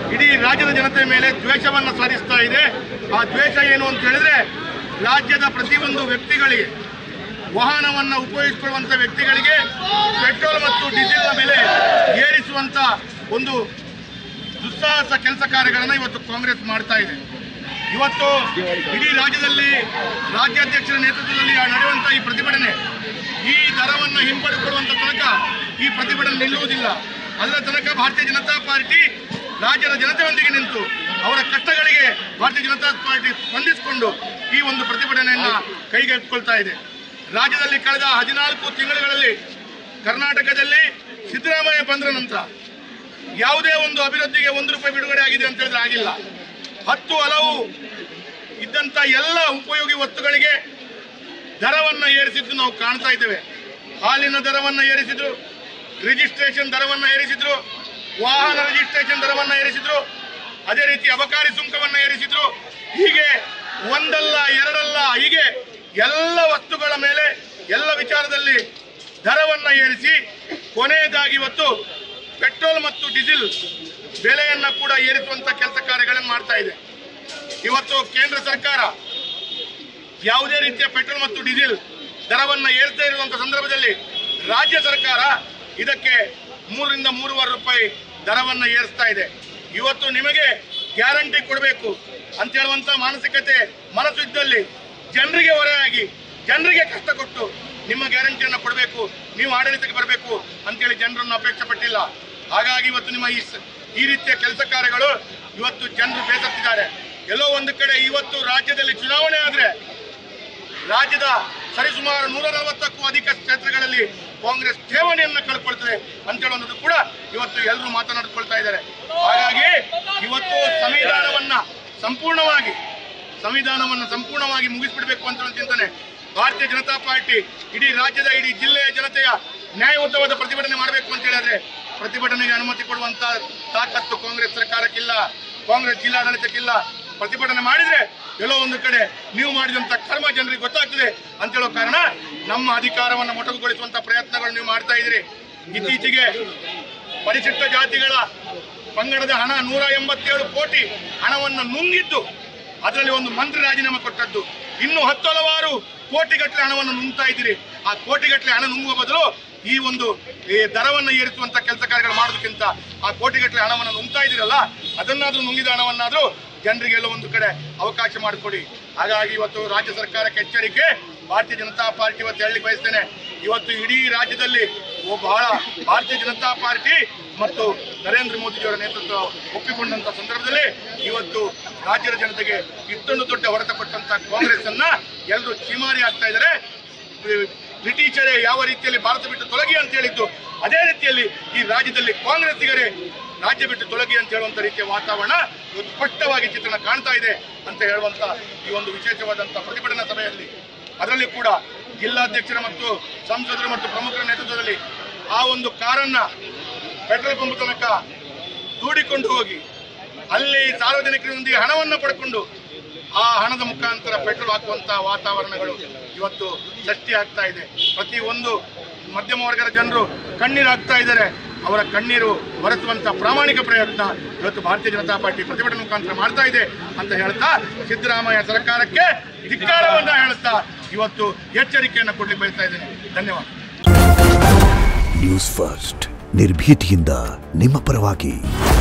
ಇಡೀ ರಾಜ್ಯದ ಜನತೆ ಮೇಲೆ ದ್ವೇಷವನ್ನು ಸಾಧಿಸ್ತಾ ಇದೆ ಆ ದ್ವೇಷ ಏನು ಅಂತ ಹೇಳಿದ್ರೆ ರಾಜ್ಯದ ಪ್ರತಿಯೊಂದು ವ್ಯಕ್ತಿಗಳಿಗೆ ವಾಹನವನ್ನು ಉಪಯೋಗಿಸಿಕೊಳ್ಳುವಂಥ ವ್ಯಕ್ತಿಗಳಿಗೆ ಪೆಟ್ರೋಲ್ ಮತ್ತು ಡೀಸೆಲ್ನ ಬೆಲೆ ಏರಿಸುವಂಥ ಒಂದು ದುಸ್ಸಾಹಸ ಕೆಲಸ ಕಾರ್ಯಗಳನ್ನು ಇವತ್ತು ಕಾಂಗ್ರೆಸ್ ಮಾಡ್ತಾ ಇದೆ ಇವತ್ತು ಇಡೀ ರಾಜ್ಯದಲ್ಲಿ ರಾಜ್ಯಾಧ್ಯಕ್ಷರ ನೇತೃತ್ವದಲ್ಲಿ ನಡೆಯುವಂಥ ಈ ಪ್ರತಿಭಟನೆ ಈ ದರವನ್ನು ಹಿಂಪಡೆದುಕೊಳ್ಳುವಂಥ ತನಕ ಈ ಪ್ರತಿಭಟನೆ ನಿಲ್ಲುವುದಿಲ್ಲ ಅದರ ತನಕ ಭಾರತೀಯ ಜನತಾ ಪಾರ್ಟಿ ರಾಜ್ಯದ ಜನತೆಯೊಂದಿಗೆ ನಿಂತು ಅವರ ಕಷ್ಟಗಳಿಗೆ ಭಾರತೀಯ ಜನತಾ ಪಾರ್ಟಿ ಸ್ಪಂದಿಸಿಕೊಂಡು ಈ ಒಂದು ಪ್ರತಿಭಟನೆಯನ್ನ ಕೈಗೆತ್ತಿಕೊಳ್ತಾ ಇದೆ ರಾಜ್ಯದಲ್ಲಿ ಕಳೆದ ಹದಿನಾಲ್ಕು ತಿಂಗಳುಗಳಲ್ಲಿ ಕರ್ನಾಟಕದಲ್ಲಿ ಸಿದ್ದರಾಮಯ್ಯ ಬಂದ ನಂತರ ಯಾವುದೇ ಒಂದು ಅಭಿವೃದ್ಧಿಗೆ ಒಂದು ರೂಪಾಯಿ ಬಿಡುಗಡೆ ಆಗಿದೆ ಅಂತ ಹೇಳಿದ್ರೆ ಆಗಿಲ್ಲ ಹತ್ತು ಹಲವು ಇದ್ದಂತ ಎಲ್ಲ ಉಪಯೋಗಿ ವಸ್ತುಗಳಿಗೆ ದರವನ್ನ ಏರಿಸಿದ್ದು ನಾವು ಕಾಣ್ತಾ ಇದ್ದೇವೆ ಹಾಲಿನ ದರವನ್ನ ಏರಿಸಿದ್ರು ರಿಜಿಸ್ಟ್ರೇಷನ್ ದರವನ್ನ ಏರಿಸಿದ್ರು ವಾಹನ ರಿಜಿಸ್ಟ್ರೇಷನ್ ದರವನ್ನ ಏರಿಸಿದ್ರು ಅದೇ ರೀತಿ ಅಬಕಾರಿ ಸುಂಕವನ್ನ ಏರಿಸಿದ್ರು ಹೀಗೆ ಒಂದಲ್ಲ ಎರಡಲ್ಲ ಹೀಗೆ ಎಲ್ಲ ವಸ್ತುಗಳ ಮೇಲೆ ಎಲ್ಲ ವಿಚಾರದಲ್ಲಿ ದರವನ್ನ ಏರಿಸಿ ಕೊನೆಯದಾಗಿ ಇವತ್ತು ಪೆಟ್ರೋಲ್ ಮತ್ತು ಡೀಸೆಲ್ ಬೆಲೆಯನ್ನ ಕೂಡ ಏರಿಸುವಂತ ಕೆಲಸ ಕಾರ್ಯಗಳನ್ನು ಮಾಡ್ತಾ ಇದೆ ಇವತ್ತು ಕೇಂದ್ರ ಸರ್ಕಾರ ಯಾವುದೇ ರೀತಿಯ ಪೆಟ್ರೋಲ್ ಮತ್ತು ಡೀಸೆಲ್ ದರವನ್ನ ಏರ್ತಾ ಇರುವಂತ ಸಂದರ್ಭದಲ್ಲಿ ರಾಜ್ಯ ಸರ್ಕಾರ ಇದಕ್ಕೆ ಮೂರರಿಂದ ಮೂರುವರೆ ರೂಪಾಯಿ ದರವನ್ನ ಏರಿಸ್ತಾ ಇದೆ ಇವತ್ತು ನಿಮಗೆ ಗ್ಯಾರಂಟಿ ಕೊಡಬೇಕು ಅಂತ ಹೇಳುವಂತ ಮಾನಸಿಕತೆ ಮನಸ್ಸು ಇದ್ದಲ್ಲಿ ಜನರಿಗೆ ಹೊರೆಯಾಗಿ ಜನರಿಗೆ ಕಷ್ಟ ಕೊಟ್ಟು ನಿಮ್ಮ ಗ್ಯಾರಂಟಿಯನ್ನು ಕೊಡಬೇಕು ನೀವು ಆಡಳಿತಕ್ಕೆ ಬರಬೇಕು ಅಂತೇಳಿ ಜನರನ್ನು ಅಪೇಕ್ಷೆ ಪಟ್ಟಿಲ್ಲ ಹಾಗಾಗಿ ಇವತ್ತು ನಿಮ್ಮ ಈ ಸ- ಈ ರೀತಿಯ ಕೆಲಸ ಕಾರ್ಯಗಳು ಇವತ್ತು ಜನರು ಬೇಸತ್ತಿದ್ದಾರೆ ಎಲ್ಲೋ ಒಂದು ಕಡೆ ಇವತ್ತು ರಾಜ್ಯದಲ್ಲಿ ಚುನಾವಣೆ ಆದ್ರೆ ರಾಜ್ಯದ ಸರಿಸುಮಾರು ನೂರ ನಲವತ್ತಕ್ಕೂ ಅಧಿಕ ಕ್ಷೇತ್ರಗಳಲ್ಲಿ ಕಾಂಗ್ರೆಸ್ ಠೇವಣಿಯನ್ನ ಕಳ್ಕೊಳ್ತದೆ ಅಂತ ಹೇಳುವಂಥದ್ದು ಕೂಡ ಇವತ್ತು ಎಲ್ಲರೂ ಮಾತನಾಡಿಕೊಳ್ತಾ ಇದ್ದಾರೆ ಹಾಗಾಗಿ ಇವತ್ತು ಸಂವಿಧಾನವನ್ನ ಸಂಪೂರ್ಣವಾಗಿ ಸಂವಿಧಾನವನ್ನು ಸಂಪೂರ್ಣವಾಗಿ ಮುಗಿಸ್ಬಿಡ್ಬೇಕು ಅಂತ ಹೇಳೋ ಚಿಂತನೆ ಭಾರತೀಯ ಜನತಾ ಪಾರ್ಟಿ ಇಡೀ ರಾಜ್ಯದ ಇಡೀ ಜಿಲ್ಲೆಯ ಜನತೆಯ ನ್ಯಾಯಯುತವಾದ ಪ್ರತಿಭಟನೆ ಮಾಡಬೇಕು ಅಂತ ಹೇಳಿದ್ರೆ ಪ್ರತಿಭಟನೆಗೆ ಅನುಮತಿ ಕೊಡುವಂತ ತಾಕತ್ತು ಕಾಂಗ್ರೆಸ್ ಸರ್ಕಾರಕ್ಕಿಲ್ಲ ಕಾಂಗ್ರೆಸ್ ಜಿಲ್ಲಾಡಳಿತಕ್ಕಿಲ್ಲ ಪ್ರತಿಭಟನೆ ಮಾಡಿದ್ರೆ ಎಲ್ಲೋ ಒಂದು ಕಡೆ ನೀವು ಮಾಡಿದಂತ ಕರ್ಮ ಜನರಿಗೆ ಗೊತ್ತಾಗ್ತದೆ ಅಂತ ಹೇಳೋ ಕಾರಣ ನಮ್ಮ ಅಧಿಕಾರವನ್ನು ಮೊಟಕುಗೊಳಿಸುವಂತ ಪ್ರಯತ್ನಗಳು ನೀವು ಮಾಡ್ತಾ ಇದ್ದೀರಿ ಇತ್ತೀಚೆಗೆ ಪರಿಶಿಷ್ಟ ಜಾತಿಗಳ ಪಂಗಡದ ಹಣ ನೂರ ಎಂಬತ್ತೇಳು ಕೋಟಿ ಹಣವನ್ನು ನುಂಗಿದ್ದು ಅದರಲ್ಲಿ ಒಂದು ಮಂತ್ರಿ ರಾಜೀನಾಮೆ ಕೊಟ್ಟದ್ದು ಇನ್ನು ಹತ್ತು ಹಲವಾರು ಕೋಟಿಗಟ್ಟಲೆ ಹಣವನ್ನು ನುಂಗ್ತಾ ಇದ್ದೀರಿ ಆ ಕೋಟಿಗಟ್ಟಲೆ ಹಣ ನುಂಗುವ ಬದಲು ಈ ಒಂದು ಈ ದರವನ್ನು ಏರಿಸುವಂತ ಕೆಲಸ ಕಾರ್ಯಗಳು ಮಾಡೋದಕ್ಕಿಂತ ಆ ಕೋಟಿಗಟ್ಟಲೆ ಹಣವನ್ನು ನುಂಗ್ತಾ ಇದ್ದೀರಲ್ಲ ಅದನ್ನಾದ್ರೂ ನುಂಗಿದ ಹಣವನ್ನಾದ್ರೂ ಜನರಿಗೆ ಎಲ್ಲೋ ಒಂದು ಕಡೆ ಅವಕಾಶ ಮಾಡಿಕೊಡಿ ಹಾಗಾಗಿ ಇವತ್ತು ರಾಜ್ಯ ಸರ್ಕಾರಕ್ಕೆ ಎಚ್ಚರಿಕೆ ಭಾರತೀಯ ಜನತಾ ಪಾರ್ಟಿ ಇವತ್ತು ಹೇಳಲಿಕ್ಕೆ ಬಯಸ್ತೇನೆ ಇವತ್ತು ಇಡೀ ರಾಜ್ಯದಲ್ಲಿ ಒಬ್ಬ ಬಹಳ ಭಾರತೀಯ ಜನತಾ ಪಾರ್ಟಿ ಮತ್ತು ನರೇಂದ್ರ ಮೋದಿಜಿಯವರ ನೇತೃತ್ವ ಒಪ್ಪಿಕೊಂಡಂತ ಸಂದರ್ಭದಲ್ಲಿ ಇವತ್ತು ರಾಜ್ಯದ ಜನತೆಗೆ ಇಷ್ಟೊಂದು ದೊಡ್ಡ ಹೊಡೆತ ಕೊಟ್ಟಂತ ಕಾಂಗ್ರೆಸ್ ಅನ್ನ ಎಲ್ಲರೂ ಚೀಮಾರಿ ಆಗ್ತಾ ಇದ್ದಾರೆ ಬ್ರಿಟಿಷರೇ ಯಾವ ರೀತಿಯಲ್ಲಿ ಭಾರತ ಬಿಟ್ಟು ತೊಲಗಿ ಅಂತ ಹೇಳಿದ್ದು ಅದೇ ರೀತಿಯಲ್ಲಿ ಈ ರಾಜ್ಯದಲ್ಲಿ ಕಾಂಗ್ರೆಸ್ಸಿಗರೇ ರಾಜ್ಯ ಬಿಟ್ಟು ತೊಲಗಿ ಅಂತ ಹೇಳುವಂತ ರೀತಿಯ ವಾತಾವರಣ ಇವತ್ತು ಸ್ಪಷ್ಟವಾಗಿ ಚಿತ್ರಣ ಕಾಣ್ತಾ ಇದೆ ಅಂತ ಹೇಳುವಂತ ಈ ಒಂದು ವಿಶೇಷವಾದಂತ ಪ್ರತಿಭಟನಾ ಸಭೆಯಲ್ಲಿ ಅದರಲ್ಲಿ ಕೂಡ ಜಿಲ್ಲಾಧ್ಯಕ್ಷರ ಮತ್ತು ಸಂಸದರು ಮತ್ತು ಪ್ರಮುಖರ ನೇತೃತ್ವದಲ್ಲಿ ಆ ಒಂದು ಕಾರನ್ನ ಪೆಟ್ರೋಲ್ ಪಂಪ್ ತನಕ ದೂಡಿಕೊಂಡು ಹೋಗಿ ಅಲ್ಲಿ ಸಾರ್ವಜನಿಕರೊಂದಿಗೆ ಹಣವನ್ನು ಪಡ್ಕೊಂಡು ಆ ಹಣದ ಮುಖಾಂತರ ಪೆಟ್ರೋಲ್ ಹಾಕುವಂತಹ ವಾತಾವರಣಗಳು ಇವತ್ತು ಸೃಷ್ಟಿ ಆಗ್ತಾ ಇದೆ ಪ್ರತಿ ಒಂದು ಮಧ್ಯಮ ವರ್ಗದ ಜನರು ಕಣ್ಣೀರು ಹಾಕ್ತಾ ಇದ್ದಾರೆ ಅವರ ಕಣ್ಣೀರು ಒರೆಸುವಂತ ಪ್ರಾಮಾಣಿಕ ಪ್ರಯತ್ನ ಇವತ್ತು ಭಾರತೀಯ ಜನತಾ ಪಾರ್ಟಿ ಪ್ರತಿಭಟನೆ ಮುಖಾಂತರ ಮಾಡ್ತಾ ಇದೆ ಅಂತ ಹೇಳ್ತಾ ಸಿದ್ದರಾಮಯ್ಯ ಸರ್ಕಾರಕ್ಕೆ ಧಿಕ್ಕಾರವನ್ನ ಹೇಳ್ತಾ ಇವತ್ತು ಎಚ್ಚರಿಕೆಯನ್ನು ಕೊಡ್ಲಿಕ್ಕೆ ಬಯಸ್ತಾ ಇದ್ದೇನೆ ಧನ್ಯವಾದ ನ್ಯೂಸ್ ಫಸ್ಟ್ ನಿರ್ಭೀತಿಯಿಂದ ನಿಮ್ಮ ಪರವಾಗಿ